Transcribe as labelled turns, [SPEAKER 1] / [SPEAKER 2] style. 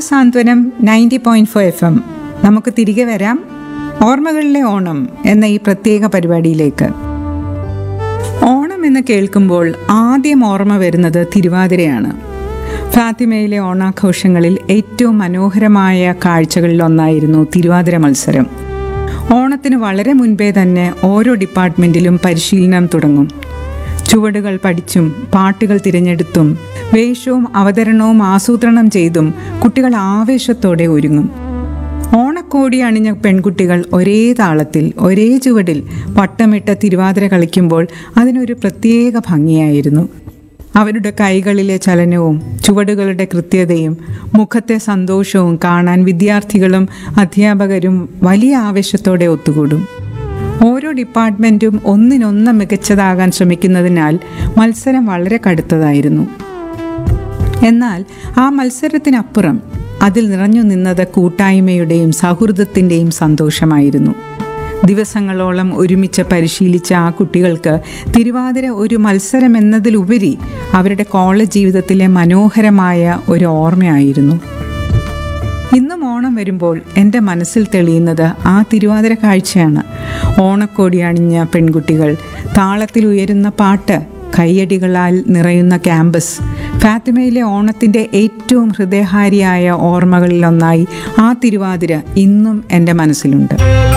[SPEAKER 1] സാന്ത്വനം ninety point four F M നമുക്ക് തിരികെ വരാം ഓർമ്മകളിലെ ഓണം എന്ന ഈ പ്രത്യേക പരിപാടിയിലേക്ക് ഓണം എന്ന് കേൾക്കുമ്പോൾ ആദ്യം ഓർമ്മ വരുന്നത് തിരുവാതിരയാണ് ഫാത്തിമയിലെ ഓണാഘോഷങ്ങളിൽ ഏറ്റവും മനോഹരമായ കാഴ്ചകളിലൊന്നായിരുന്നു തിരുവാതിര മത്സരം ഓണത്തിന് വളരെ മുൻപേ തന്നെ ഓരോ ഡിപ്പാർട്ട്മെൻറ്റിലും പരിശീലനം തുടങ്ങും ചുവടുകൾ പഠിച്ചും പാട്ടുകൾ തിരഞ്ഞെടുത്തും വേഷവും അവതരണവും ആസൂത്രണം ചെയ്തും കുട്ടികൾ ആവേശത്തോടെ ഒരുങ്ങും ഓണക്കോടി അണിഞ്ഞ പെൺകുട്ടികൾ ഒരേ താളത്തിൽ ഒരേ ചുവടിൽ വട്ടമിട്ട തിരുവാതിര കളിക്കുമ്പോൾ അതിനൊരു പ്രത്യേക ഭംഗിയായിരുന്നു അവരുടെ കൈകളിലെ ചലനവും ചുവടുകളുടെ കൃത്യതയും മുഖത്തെ സന്തോഷവും കാണാൻ വിദ്യാർത്ഥികളും അധ്യാപകരും വലിയ ആവേശത്തോടെ ഒത്തുകൂടും ഓരോ ഡിപ്പാർട്ട്മെൻറ്റും ഒന്നിനൊന്ന് മികച്ചതാകാൻ ശ്രമിക്കുന്നതിനാൽ മത്സരം വളരെ കടുത്തതായിരുന്നു എന്നാൽ ആ മത്സരത്തിനപ്പുറം അതിൽ നിറഞ്ഞു നിന്നത് കൂട്ടായ്മയുടെയും സൗഹൃദത്തിൻ്റെയും സന്തോഷമായിരുന്നു ദിവസങ്ങളോളം ഒരുമിച്ച് പരിശീലിച്ച ആ കുട്ടികൾക്ക് തിരുവാതിര ഒരു മത്സരം എന്നതിലുപരി അവരുടെ കോളേജ് ജീവിതത്തിലെ മനോഹരമായ ഒരു ഓർമ്മയായിരുന്നു ഇന്നും ഓണം വരുമ്പോൾ എൻ്റെ മനസ്സിൽ തെളിയുന്നത് ആ തിരുവാതിര കാഴ്ചയാണ് ഓണക്കോടി അണിഞ്ഞ പെൺകുട്ടികൾ താളത്തിൽ ഉയരുന്ന പാട്ട് കയ്യടികളാൽ നിറയുന്ന ക്യാമ്പസ് ഫാത്തിമയിലെ ഓണത്തിൻ്റെ ഏറ്റവും ഹൃദയഹാരിയായ ഓർമ്മകളിലൊന്നായി ആ തിരുവാതിര ഇന്നും എൻ്റെ മനസ്സിലുണ്ട്